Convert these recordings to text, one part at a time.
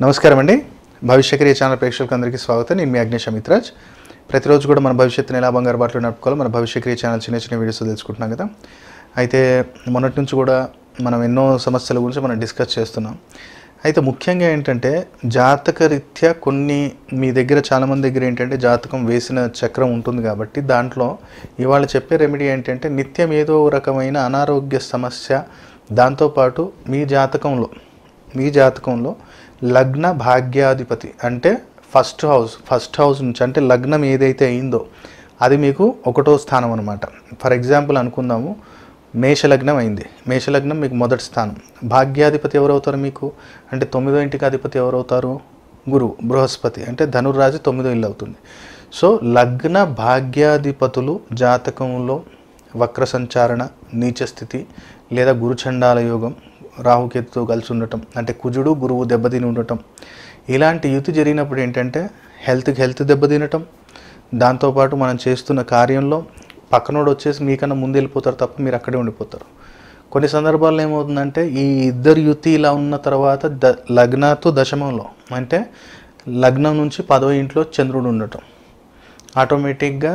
నమస్కారం అండి భవిష్యక్రియ ఛానల్ ప్రేక్షకులకు అందరికీ స్వాగతం నేను మీ అగ్నేష్ అమిత్రాజ్ ప్రతిరోజు కూడా మన భవిష్యత్తుని ఎలా బంగారు బాటలో నడుపుకోవాలో మన భవిష్యక్రియ ఛానల్ చిన్న చిన్న వీడియోస్ తెలుసుకుంటున్నాం కదా అయితే మొన్నటి నుంచి కూడా మనం ఎన్నో సమస్యల గురించి మనం డిస్కస్ చేస్తున్నాం అయితే ముఖ్యంగా ఏంటంటే జాతక రీత్యా కొన్ని మీ దగ్గర చాలామంది దగ్గర ఏంటంటే జాతకం వేసిన చక్రం ఉంటుంది కాబట్టి దాంట్లో ఇవాళ చెప్పే రెమెడీ ఏంటంటే నిత్యం ఏదో ఒక రకమైన అనారోగ్య సమస్య దాంతోపాటు మీ జాతకంలో మీ జాతకంలో లగ్న భాగ్యాధిపతి అంటే ఫస్ట్ హౌస్ ఫస్ట్ హౌస్ నుంచి అంటే లగ్నం ఏదైతే అయిందో అది మీకు ఒకటో స్థానం అనమాట ఫర్ ఎగ్జాంపుల్ అనుకుందాము మేషలగ్నం అయింది మేషలగ్నం మీకు మొదటి స్థానం భాగ్యాధిపతి ఎవరవుతారు మీకు అంటే తొమ్మిదో ఇంటికి అధిపతి ఎవరవుతారు గురువు బృహస్పతి అంటే ధనుర్రాజు తొమ్మిదో ఇల్లు అవుతుంది సో లగ్న భాగ్యాధిపతులు జాతకంలో వక్ర సంచారణ నీచ స్థితి లేదా గురుచండాల యోగం రాహుకేతుతో కలిసి ఉండటం అంటే కుజుడు గురువు దెబ్బతిని ఉండటం ఇలాంటి యుతి జరిగినప్పుడు ఏంటంటే హెల్త్కి హెల్త్ దెబ్బతినటం దాంతోపాటు మనం చేస్తున్న కార్యంలో పక్కనోడు వచ్చేసి మీకన్నా ముందు వెళ్ళిపోతారు తప్ప మీరు అక్కడే ఉండిపోతారు కొన్ని సందర్భాల్లో ఏమవుతుందంటే ఈ ఇద్దరు యుతి ఇలా ఉన్న తర్వాత ద లగ్నతో దశమంలో అంటే లగ్నం నుంచి పదో ఇంట్లో చంద్రుడు ఉండటం ఆటోమేటిక్గా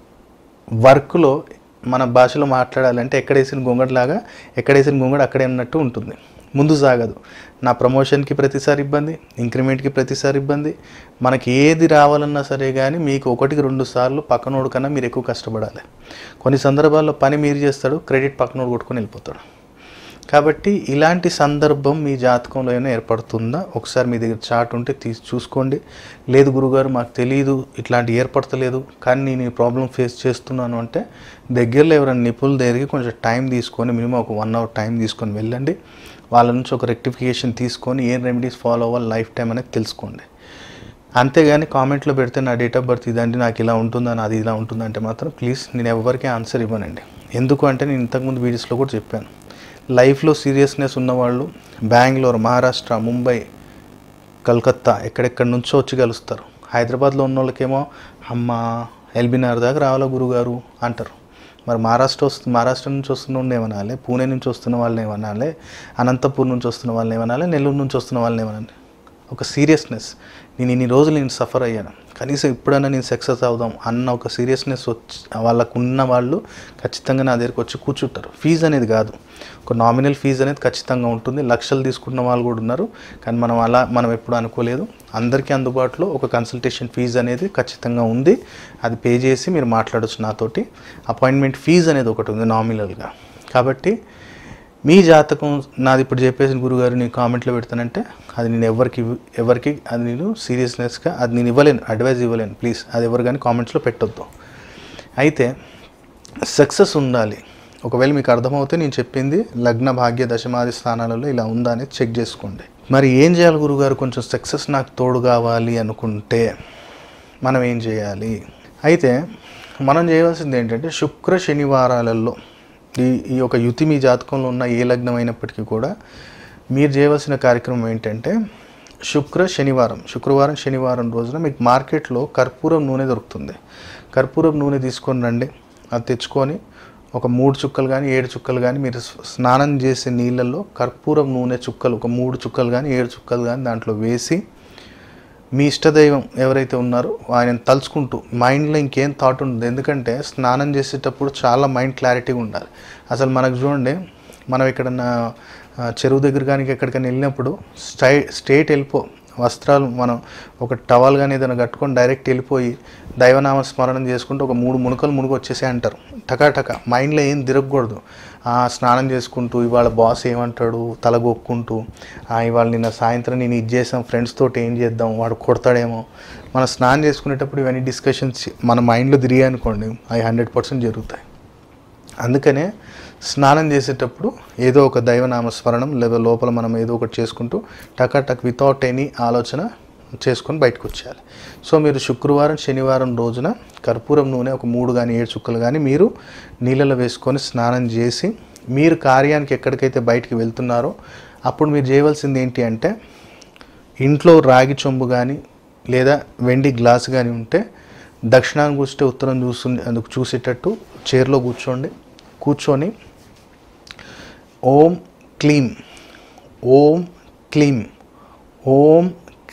వర్క్లో మన భాషలో మాట్లాడాలంటే ఎక్కడేసిన గొంగడిలాగా ఎక్కడేసిన గొంగడు అక్కడే ఉన్నట్టు ఉంటుంది ముందు సాగదు నా ప్రమోషన్కి ప్రతిసారి ఇబ్బంది ఇంక్రిమెంట్కి ప్రతిసారి ఇబ్బంది మనకి ఏది రావాలన్నా సరే కానీ మీకు ఒకటికి రెండు సార్లు పక్కనోడు కన్నా మీరు ఎక్కువ కష్టపడాలి కొన్ని సందర్భాల్లో పని మీరు చేస్తాడు క్రెడిట్ పక్కనోడు కొట్టుకొని వెళ్ళిపోతాడు కాబట్టి ఇలాంటి సందర్భం మీ జాతకంలో ఏమైనా ఏర్పడుతుందా ఒకసారి మీ దగ్గర చార్ట్ ఉంటే తీసి చూసుకోండి లేదు గురుగారు మాకు తెలియదు ఇట్లాంటి ఏర్పడతలేదు కానీ నేను ఈ ప్రాబ్లం ఫేస్ చేస్తున్నాను అంటే దగ్గరలో ఎవరైనా నిపుణుల దగ్గరికి కొంచెం టైం తీసుకొని మినిమం ఒక వన్ అవర్ టైం తీసుకొని వెళ్ళండి వాళ్ళ నుంచి ఒక రెక్టిఫికేషన్ తీసుకొని ఏం రెమెడీస్ ఫాలో అవ్వాలి లైఫ్ టైం అనేది తెలుసుకోండి అంతేగాని కామెంట్లో పెడితే నా డేట్ ఆఫ్ బర్త్ ఇదండి నాకు ఇలా ఉంటుందని అది ఇలా ఉంటుందంటే మాత్రం ప్లీజ్ నేను ఎవరికీ ఆన్సర్ ఇవ్వనండి ఎందుకు అంటే నేను ఇంతకుముందు వీడియోస్లో కూడా చెప్పాను లైఫ్లో సీరియస్నెస్ ఉన్నవాళ్ళు బెంగళూరు మహారాష్ట్ర ముంబై కలకత్తా ఎక్కడెక్కడి నుంచో వచ్చి కలుస్తారు హైదరాబాద్లో ఉన్న వాళ్ళకేమో అమ్మ ఎల్బీనార్ దాకా రావాలా గురుగారు అంటారు మరి మహారాష్ట్ర వస్తు మహారాష్ట్ర నుంచి వస్తున్న వాళ్ళని ఏమనాలి పూణే నుంచి వస్తున్న వాళ్ళని ఏమనాలి అనంతపూర్ నుంచి వస్తున్న వాళ్ళని ఏమనాలి నెల్లూరు నుంచి వస్తున్న వాళ్ళని ఏమనాలి ఒక సీరియస్నెస్ నేను ఇన్ని రోజులు నేను సఫర్ అయ్యాను కనీసం ఇప్పుడైనా నేను సక్సెస్ అవుదాం అన్న ఒక సీరియస్నెస్ వచ్చి వాళ్ళకు ఉన్న వాళ్ళు ఖచ్చితంగా నా దగ్గరికి వచ్చి కూర్చుంటారు ఫీజు అనేది కాదు ఒక నామినల్ ఫీజు అనేది ఖచ్చితంగా ఉంటుంది లక్షలు తీసుకున్న వాళ్ళు కూడా ఉన్నారు కానీ మనం అలా మనం ఎప్పుడు అనుకోలేదు అందరికీ అందుబాటులో ఒక కన్సల్టేషన్ ఫీజు అనేది ఖచ్చితంగా ఉంది అది పే చేసి మీరు మాట్లాడొచ్చు నాతోటి అపాయింట్మెంట్ ఫీజు అనేది ఒకటి ఉంది నామినల్గా కాబట్టి మీ జాతకం నాది ఇప్పుడు చెప్పేసిన గురుగారు నేను కామెంట్లో పెడతానంటే అది నేను ఎవరికి ఇవ్వ- ఎవరికి అది నేను సీరియస్నెస్గా అది నేను ఇవ్వలేను అడ్వైజ్ ఇవ్వలేను ప్లీజ్ అది ఎవరు కానీ కామెంట్స్లో పెట్టొద్దు అయితే సక్సెస్ ఉండాలి ఒకవేళ మీకు అర్థమవుతే నేను చెప్పింది లగ్న భాగ్య దశమాది స్థానాలలో ఇలా ఉందా అనేది చెక్ చేసుకోండి మరి ఏం చేయాలి గురుగారు కొంచెం సక్సెస్ నాకు తోడు కావాలి అనుకుంటే మనం ఏం చేయాలి అయితే మనం చేయవలసింది ఏంటంటే శుక్ర శనివారాలలో ఈ ఈ యొక్క యుతి మీ జాతకంలో ఉన్న ఏ లగ్నం అయినప్పటికీ కూడా మీరు చేయవలసిన కార్యక్రమం ఏంటంటే శుక్ర శనివారం శుక్రవారం శనివారం రోజున మీకు మార్కెట్లో కర్పూరం నూనె దొరుకుతుంది కర్పూరం నూనె తీసుకొని రండి అది తెచ్చుకొని ఒక మూడు చుక్కలు కానీ ఏడు చుక్కలు కానీ మీరు స్వ- స్నానం చేసే నీళ్ళల్లో కర్పూరం నూనె చుక్కలు ఒక మూడు చుక్కలు కానీ ఏడు చుక్కలు కానీ దాంట్లో వేసి మీ ఇష్టదైవం ఎవరైతే ఉన్నారో ఆయన తలుచుకుంటూ మైండ్లో ఇంకేం థాట్ ఉండదు ఎందుకంటే స్నానం చేసేటప్పుడు చాలా మైండ్ క్లారిటీగా ఉండాలి అసలు మనకు చూడండి మనం ఎక్కడన్నా ఆ, చెరువు దగ్గర కానీ ఎక్కడికైనా వెళ్ళినప్పుడు స్టై స్ట్రేట్ వెళ్ళిపో వస్త్రాలు మనం ఒక టవల్ కానీ ఏదైనా కట్టుకొని డైరెక్ట్ వెళ్ళిపోయి దైవనామ స్మరణం చేసుకుంటూ ఒక మూడు మునుకలు మునుగు వచ్చేసే అంటారు టకా మైండ్లో ఏం తిరగకూడదు ఆ, స్నానం చేసుకుంటూ ఇవాళ బాస్ ఏమంటాడు తలగొక్కుంటూ "ఆ, ఇవాళ నిన్న సాయంత్రం నేను ఇది చేసాం ఫ్రెండ్స్ తోటి ఏం చేద్దాం వాడు కొడతాడేమో మనం స్నానం చేసుకునేటప్పుడు ఇవన్నీ డిస్కషన్స్ మన మైండ్లో తిరిగాయి అనుకోండి అవి హండ్రెడ్ పర్సెంట్ జరుగుతాయి అందుకనే స్నానం చేసేటప్పుడు ఏదో ఒక దైవనామ స్మరణం లేదా లోపల మనం ఏదో ఒకటి చేసుకుంటూ టకా టక్ వితౌట్ ఎనీ ఆలోచన చేసుకొని బయటకు వచ్చేయాలి సో మీరు శుక్రవారం శనివారం రోజున కర్పూరం నూనె ఒక మూడు కానీ ఏడు చుక్కలు కానీ మీరు నీళ్ళలో వేసుకొని స్నానం చేసి మీరు కార్యానికి ఎక్కడికైతే బయటికి వెళ్తున్నారో అప్పుడు మీరు చేయవలసింది ఏంటి అంటే ఇంట్లో రాగి చెంబు కానీ లేదా వెండి గ్లాస్ కానీ ఉంటే దక్షిణాన్ని కూర్చుంటే ఉత్తరం చూసు అందుకు చూసేటట్టు చైర్లో కూర్చోండి కూర్చొని ఓం క్లీం ఓం క్లీం ఓం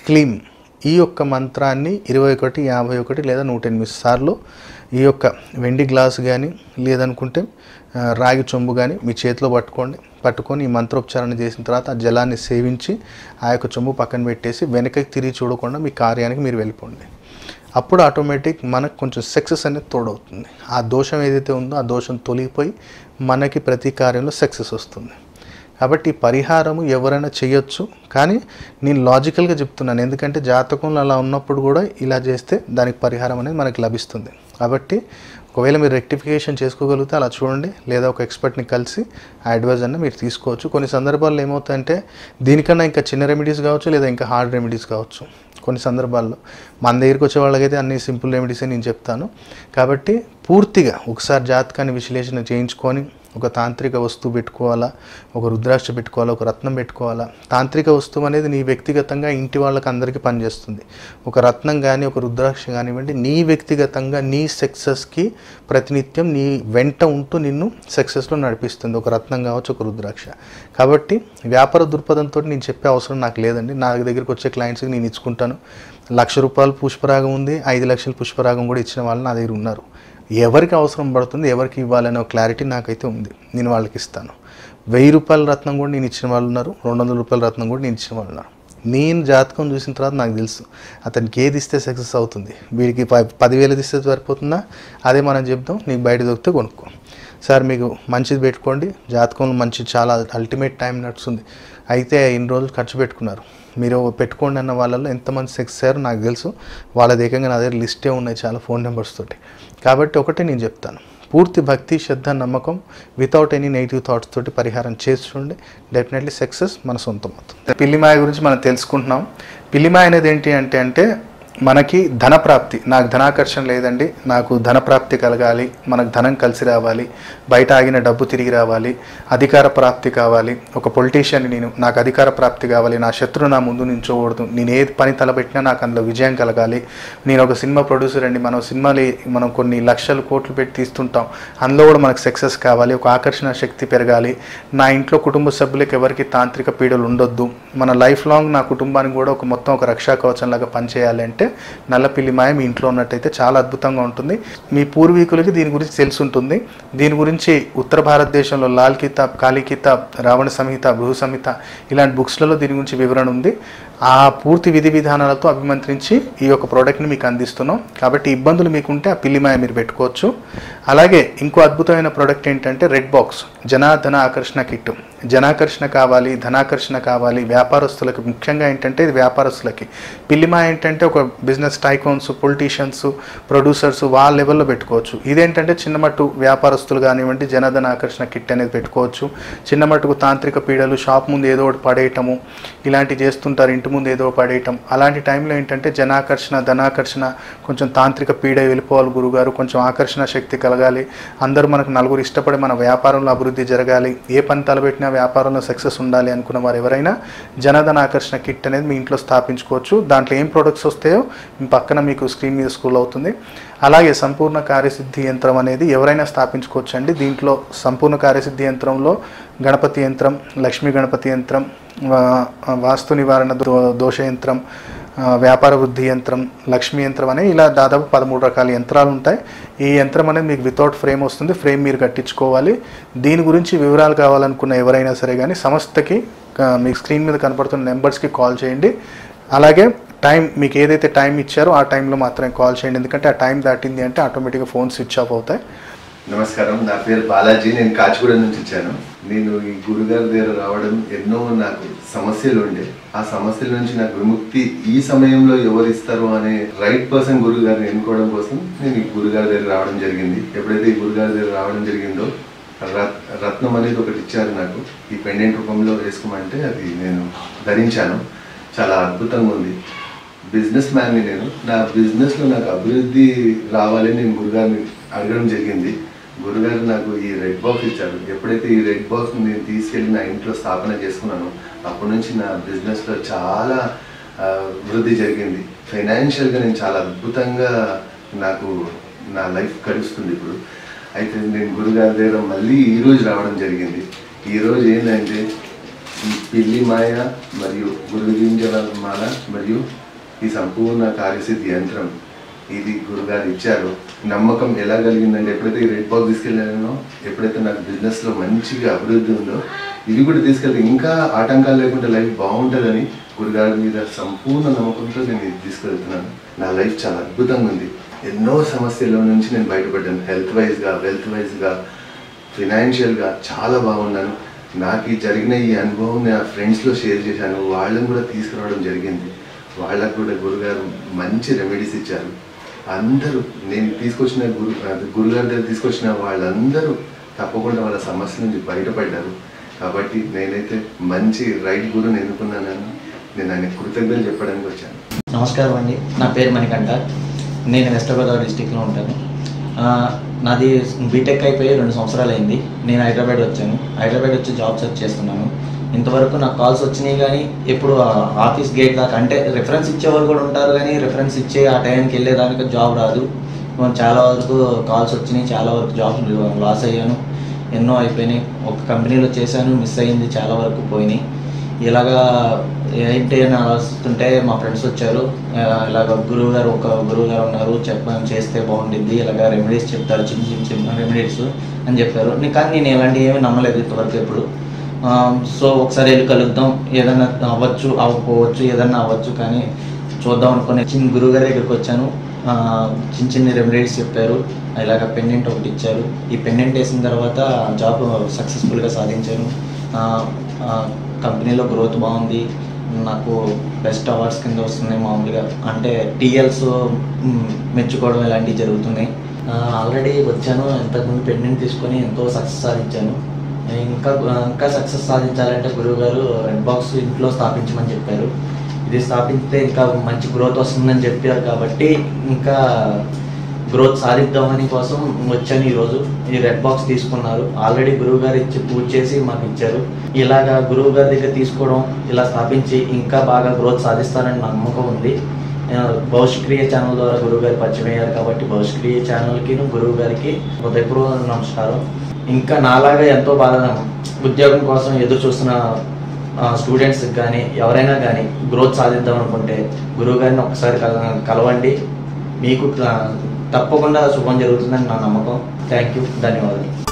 క్లీమ్ ఈ యొక్క మంత్రాన్ని ఇరవై ఒకటి యాభై ఒకటి లేదా నూట ఎనిమిది సార్లు ఈ యొక్క వెండి గ్లాసు కానీ లేదనుకుంటే ఆ, రాగి చొంబు కానీ మీ చేతిలో పట్టుకోండి పట్టుకొని ఈ మంత్రోచ్చారణ చేసిన తర్వాత ఆ జలాన్ని సేవించి ఆ యొక్క చొంబు పక్కన పెట్టేసి వెనకకి తిరిగి చూడకుండా మీ కార్యానికి మీరు వెళ్ళిపోండి అప్పుడు ఆటోమేటిక్ మనకు కొంచెం సక్సెస్ అనేది తోడవుతుంది ఆ దోషం ఏదైతే ఉందో ఆ దోషం తొలగిపోయి మనకి ప్రతి కార్యంలో సక్సెస్ వస్తుంది కాబట్టి ఈ పరిహారము ఎవరైనా చేయొచ్చు కానీ నేను లాజికల్గా చెప్తున్నాను ఎందుకంటే జాతకంలో అలా ఉన్నప్పుడు కూడా ఇలా చేస్తే దానికి పరిహారం అనేది మనకి లభిస్తుంది కాబట్టి ఒకవేళ మీరు రెక్టిఫికేషన్ చేసుకోగలిగితే అలా చూడండి లేదా ఒక ఎక్స్పర్ట్ని కలిసి ఆ అడ్వైజ్ అన్న మీరు తీసుకోవచ్చు కొన్ని సందర్భాల్లో ఏమవుతాయంటే దీనికన్నా ఇంకా చిన్న రెమెడీస్ కావచ్చు లేదా ఇంకా హార్డ్ రెమెడీస్ కావచ్చు కొన్ని సందర్భాల్లో మన దగ్గరికి వచ్చే వాళ్ళకైతే అన్ని సింపుల్ రెమెడీసే నేను చెప్తాను కాబట్టి పూర్తిగా ఒకసారి జాతకాన్ని విశ్లేషణ చేయించుకొని ఒక తాంత్రిక వస్తువు పెట్టుకోవాలా ఒక రుద్రాక్ష పెట్టుకోవాలా ఒక రత్నం పెట్టుకోవాలా తాంత్రిక వస్తువు అనేది నీ వ్యక్తిగతంగా ఇంటి వాళ్ళకి అందరికీ పనిచేస్తుంది ఒక రత్నం కానీ ఒక రుద్రాక్ష కానివ్వండి నీ వ్యక్తిగతంగా నీ సక్సెస్కి ప్రతినిత్యం నీ వెంట ఉంటూ నిన్ను సక్సెస్లో నడిపిస్తుంది ఒక రత్నం కావచ్చు ఒక రుద్రాక్ష కాబట్టి వ్యాపార దృక్పథంతో నేను చెప్పే అవసరం నాకు లేదండి నా దగ్గరికి వచ్చే క్లయింట్స్కి నేను ఇచ్చుకుంటాను లక్ష రూపాయలు పుష్పరాగం ఉంది ఐదు లక్షల పుష్పరాగం కూడా ఇచ్చిన వాళ్ళు నా దగ్గర ఉన్నారు ఎవరికి అవసరం పడుతుంది ఎవరికి ఇవ్వాలనే ఒక క్లారిటీ నాకైతే ఉంది నేను వాళ్ళకి ఇస్తాను వెయ్యి రూపాయల రత్నం కూడా నేను ఇచ్చిన వాళ్ళు ఉన్నారు రెండు వందల రూపాయల రత్నం కూడా నేను ఇచ్చిన వాళ్ళు ఉన్నారు నేను జాతకం చూసిన తర్వాత నాకు తెలుసు అతనికి ఏది ఇస్తే సక్సెస్ అవుతుంది వీడికి ప పదివేలు ఇస్తే సరిపోతుందా అదే మనం చెప్తాం నీకు బయట దొరికితే కొనుక్కో సార్ మీకు మంచిది పెట్టుకోండి జాతకంలో మంచి చాలా అల్టిమేట్ టైం నడుస్తుంది అయితే ఇన్ని రోజులు ఖర్చు పెట్టుకున్నారు మీరు పెట్టుకోండి అన్న వాళ్ళలో ఎంతమంది సెక్స్ అయ్యారో నాకు తెలుసు వాళ్ళ ఏకంగా నా దగ్గర లిస్టే ఉన్నాయి చాలా ఫోన్ నెంబర్స్ తోటి కాబట్టి ఒకటే నేను చెప్తాను పూర్తి భక్తి శ్రద్ధ నమ్మకం వితౌట్ ఎనీ నెగిటివ్ థాట్స్ తోటి పరిహారం చేసి చూడండి డెఫినెట్లీ సక్సెస్ మన సొంతం అవుతుంది పిల్లిమాయ గురించి మనం తెలుసుకుంటున్నాం పిల్లిమాయ అనేది ఏంటి అంటే అంటే మనకి ధన ప్రాప్తి నాకు ధనాకర్షణ లేదండి నాకు ధన ప్రాప్తి కలగాలి మనకు ధనం కలిసి రావాలి బయట ఆగిన డబ్బు తిరిగి రావాలి అధికార ప్రాప్తి కావాలి ఒక పొలిటీషియన్ నేను నాకు అధికార ప్రాప్తి కావాలి నా శత్రువు నా ముందు నించోకూడదు నేను ఏ పని తలపెట్టినా నాకు అందులో విజయం కలగాలి నేను ఒక సినిమా ప్రొడ్యూసర్ అండి మనం సినిమాలు మనం కొన్ని లక్షల కోట్లు పెట్టి తీస్తుంటాం అందులో కూడా మనకు సక్సెస్ కావాలి ఒక ఆకర్షణ శక్తి పెరగాలి నా ఇంట్లో కుటుంబ సభ్యులకు ఎవరికి తాంత్రిక పీడలు ఉండొద్దు మన లైఫ్ లాంగ్ నా కుటుంబానికి కూడా ఒక మొత్తం ఒక రక్షా కవచం లాగా పనిచేయాలి అంటే నల్లపిల్లి మాయ మీ ఇంట్లో ఉన్నట్టయితే చాలా అద్భుతంగా ఉంటుంది మీ పూర్వీకులకి దీని గురించి తెలిసి ఉంటుంది దీని గురించి ఉత్తర భారతదేశంలో లాల్ కితాబ్ కాళీ కితాబ్ రావణ సంహిత భృహు సంహిత ఇలాంటి బుక్స్లలో దీని గురించి వివరణ ఉంది ఆ పూర్తి విధి విధానాలతో అభిమంత్రించి ఈ యొక్క ప్రోడక్ట్ని మీకు అందిస్తున్నాం కాబట్టి ఇబ్బందులు మీకుంటే ఆ పిల్లిమాయ మీరు పెట్టుకోవచ్చు అలాగే ఇంకో అద్భుతమైన ప్రోడక్ట్ ఏంటంటే రెడ్ బాక్స్ జనాధన ఆకర్షణ కిట్ జనాకర్షణ కావాలి ధనాకర్షణ కావాలి వ్యాపారస్తులకి ముఖ్యంగా ఏంటంటే ఇది వ్యాపారస్తులకి పిల్లిమాయ ఏంటంటే ఒక బిజినెస్ టైకోన్స్ పొలిటీషియన్స్ ప్రొడ్యూసర్స్ వాళ్ళ లెవెల్లో పెట్టుకోవచ్చు ఇదేంటంటే చిన్నమట్టు వ్యాపారస్తులు కానివ్వండి జనధన ఆకర్షణ కిట్ అనేది పెట్టుకోవచ్చు చిన్న మట్టుకు తాంత్రిక పీడలు షాప్ ముందు ఏదో ఒకటి పడేయటము ఇలాంటివి చేస్తుంటారు ఇంటి ముందు ఏదో ఒకటి పడేయటం అలాంటి టైంలో ఏంటంటే జనాకర్షణ ధనాకర్షణ కొంచెం తాంత్రిక పీడ వెళ్ళిపోవాలి గురుగారు కొంచెం ఆకర్షణ శక్తి కలగాలి అందరూ మనకు నలుగురు ఇష్టపడి మన వ్యాపారంలో అభివృద్ధి జరగాలి ఏ పని తలపెట్టినా వ్యాపారంలో సక్సెస్ ఉండాలి అనుకున్న వారు ఎవరైనా జనధన ఆకర్షణ కిట్ అనేది మీ ఇంట్లో స్థాపించుకోవచ్చు దాంట్లో ఏం ప్రొడక్ట్స్ వస్తాయో మీ పక్కన మీకు స్క్రీన్ మీద స్కూల్ అవుతుంది అలాగే సంపూర్ణ కార్యసిద్ధి యంత్రం అనేది ఎవరైనా స్థాపించుకోవచ్చు అండి దీంట్లో సంపూర్ణ కార్యసిద్ధి యంత్రంలో గణపతి యంత్రం లక్ష్మీ గణపతి యంత్రం వా- వాస్తు నివారణ దో- దోష యంత్రం ఆ, వ్యాపార వృద్ధి యంత్రం లక్ష్మీ యంత్రం అనే ఇలా దాదాపు పదమూడు రకాల యంత్రాలు ఉంటాయి ఈ యంత్రం అనేది మీకు వితౌట్ ఫ్రేమ్ వస్తుంది ఫ్రేమ్ మీరు కట్టించుకోవాలి దీని గురించి వివరాలు కావాలనుకున్న ఎవరైనా సరే కానీ సంస్థకి ఆ, మీకు స్క్రీన్ మీద కనపడుతున్న నెంబర్స్కి కాల్ చేయండి అలాగే టైం మీకు ఏదైతే టైం ఇచ్చారో ఆ టైంలో మాత్రమే కాల్ చేయండి ఎందుకంటే ఆ టైం దాటింది అంటే ఆటోమేటిక్గా ఫోన్ స్విచ్ ఆఫ్ అవుతాయి నమస్కారం నా పేరు బాలాజీ నేను కాచిగూడ నుంచి వచ్చాను నేను ఈ గురుగారి దగ్గర రావడం ఎన్నో నాకు సమస్యలు ఉండే ఆ సమస్యల నుంచి నాకు విముక్తి ఈ సమయంలో ఎవరు ఇస్తారు అనే రైట్ పర్సన్ గురువు గారిని ఎన్నుకోవడం కోసం నేను ఈ గురుగారి దగ్గర రావడం జరిగింది ఎప్పుడైతే ఈ గురుగారి దగ్గర రావడం జరిగిందో రత్- రత్నం అనేది ఒకటి ఇచ్చారు నాకు ఈ పెండెంట్ రూపంలో వేసుకోమంటే అది నేను ధరించాను చాలా అద్భుతంగా ఉంది బిజినెస్ మ్యాన్ని నేను నా బిజినెస్లో నాకు అభివృద్ధి రావాలని నేను గురుగారిని అడగడం జరిగింది గురుగారు నాకు ఈ రెడ్ బాక్స్ ఇచ్చారు ఎప్పుడైతే ఈ రెడ్ బాక్స్ నేను తీసుకెళ్ళి నా ఇంట్లో స్థాపన చేసుకున్నానో అప్పటి నుంచి నా బిజినెస్లో చాలా ఆ, వృద్ధి జరిగింది ఫైనాన్షియల్గా నేను చాలా అద్భుతంగా నాకు నా లైఫ్ గడుస్తుంది ఇప్పుడు అయితే నేను గురుగారి దగ్గర మళ్ళీ ఈరోజు రావడం జరిగింది ఈరోజు ఏంటంటే ఈ పిల్లి మాయ మరియు గురుగింజల మాల మరియు ఈ సంపూర్ణ కార్యసిద్ధి యంత్రం ఇది గురుగారు ఇచ్చారు నమ్మకం ఎలా కలిగిందంటే ఎప్పుడైతే ఈ రెడ్ బాక్స్ తీసుకెళ్ళానో ఎప్పుడైతే నాకు బిజినెస్లో మంచిగా అభివృద్ధి ఉందో ఇది కూడా తీసుకెళ్తే ఇంకా ఆటంకాలు లేకుండా లైఫ్ బాగుంటుందని గురుగారి మీద సంపూర్ణ నమ్మకంతో నేను ఇది తీసుకెళ్తున్నాను నా లైఫ్ చాలా అద్భుతంగా ఉంది ఎన్నో సమస్యల నుంచి నేను బయటపడ్డాను హెల్త్ వైజ్గా వెల్త్ వైజ్గా ఫినాన్షియల్గా చాలా బాగున్నాను నాకు ఈ జరిగిన ఈ అనుభవం నా ఫ్రెండ్స్లో షేర్ చేశాను వాళ్ళని కూడా తీసుకురావడం జరిగింది వాళ్ళకు కూడా గురుగారు మంచి రెమెడీస్ ఇచ్చారు అందరూ నేను తీసుకొచ్చిన గురు అది గురుగారి దగ్గర తీసుకొచ్చిన వాళ్ళందరూ తప్పకుండా వాళ్ళ సమస్య నుంచి బయటపడ్డారు కాబట్టి నేనైతే మంచి రైట్ గురుని ఎన్నుకున్నానని నేను ఆయన కృతజ్ఞతలు చెప్పడానికి వచ్చాను నమస్కారం అండి నా పేరు మణికంఠ నేను వెస్ట్ గోదావరి డిస్టిక్లో ఉంటాను ఆ, నాది బీటెక్ అయిపోయి రెండు సంవత్సరాలు అయింది నేను హైదరాబాద్ వచ్చాను హైదరాబాద్ వచ్చి జాబ్ సెర్చ్ చేస్తున్నాను ఇంతవరకు నాకు కాల్స్ వచ్చినాయి కానీ ఎప్పుడు ఆ ఆఫీస్ గేట్ దాకా అంటే రిఫరెన్స్ ఇచ్చేవాళ్ళు కూడా ఉంటారు కానీ రిఫరెన్స్ ఇచ్చే ఆ టైంకి వెళ్ళేదానికి జాబ్ రాదు మనం చాలా వరకు కాల్స్ వచ్చినాయి చాలా వరకు జాబ్ లాస్ అయ్యాను ఎన్నో అయిపోయినాయి ఒక కంపెనీలో చేశాను మిస్ అయింది చాలా వరకు పోయినాయి ఇలాగా ఏంటి అని ఆలోచిస్తుంటే మా ఫ్రెండ్స్ వచ్చారు ఆ, ఇలాగ గురువు గారు ఒక గురువు గారు ఉన్నారు చెప్పని చేస్తే బాగుండిద్ది ఇలాగ రెమెడీస్ చెప్తారు చిన్న చిన్న చిన్న రెమెడీస్ అని చెప్పారు నే- కానీ నేను ఇలాంటివి ఏమీ నమ్మలేదు ఇంతవరకు ఎప్పుడు ఆ, సో ఒకసారి వెళ్ళి కలుద్దాం ఏదైనా అవ్వచ్చు అవ్వకపోవచ్చు ఏదైనా అవ్వచ్చు కానీ చూద్దాం అనుకుని చిన్న గురువు గారి దగ్గరికి వచ్చాను ఆ, చిన్న చిన్న రెమెడీస్ చెప్పారు ఇలాగ పెండెంట్ ఒకటి ఇచ్చారు ఈ పెండెంట్ వేసిన తర్వాత జాబ్ సక్సెస్ఫుల్గా సాధించాను ఆ, ఆ, కంపెనీలో గ్రోత్ బాగుంది నాకు బెస్ట్ అవార్డ్స్ కింద వస్తున్నాయి మామూలుగా అంటే టీఎల్స్ మెచ్చుకోవడం ఇలాంటివి జరుగుతున్నాయి ఆల్రెడీ వచ్చాను ఇంతకుముందు పెండెంట్ తీసుకొని ఎంతో సక్సెస్ సాధించాను ఇంకా ఇంకా సక్సెస్ సాధించాలంటే గురువు గారు రెడ్ బాక్స్ ఇంట్లో స్థాపించమని చెప్పారు ఇది స్థాపిస్తే ఇంకా మంచి గ్రోత్ వస్తుందని చెప్పారు కాబట్టి ఇంకా గ్రోత్ సాధిద్దామని కోసం వచ్చాను ఈరోజు ఈ రెడ్ బాక్స్ తీసుకున్నారు ఆల్రెడీ గురువు గారు ఇచ్చి పూజ చేసి మాకు ఇచ్చారు ఇలాగా గురువు గారి దగ్గర తీసుకోవడం ఇలా స్థాపించి ఇంకా బాగా గ్రోత్ సాధిస్తారని నమ్మకం ఉంది ఆ, భవిష్క్రియ ఛానల్ ద్వారా గురువు గారు పరిచయం అయ్యారు కాబట్టి భవిష్క్రియ ఛానల్కి గురువు గారికి హృదయపూర్వక నమస్కారం ఇంకా నాలాగా ఎంతో బాగా ఉద్యోగం కోసం ఎదురు చూస్తున్న స్టూడెంట్స్కి కానీ ఎవరైనా కానీ గ్రోత్ సాధిద్దాం అనుకుంటే గురువు గారిని ఒకసారి కల కలవండి మీకు ఆ, తప్పకుండా శుభం జరుగుతుందని నా నమ్మకం థ్యాంక్ యూ ధన్యవాదాలు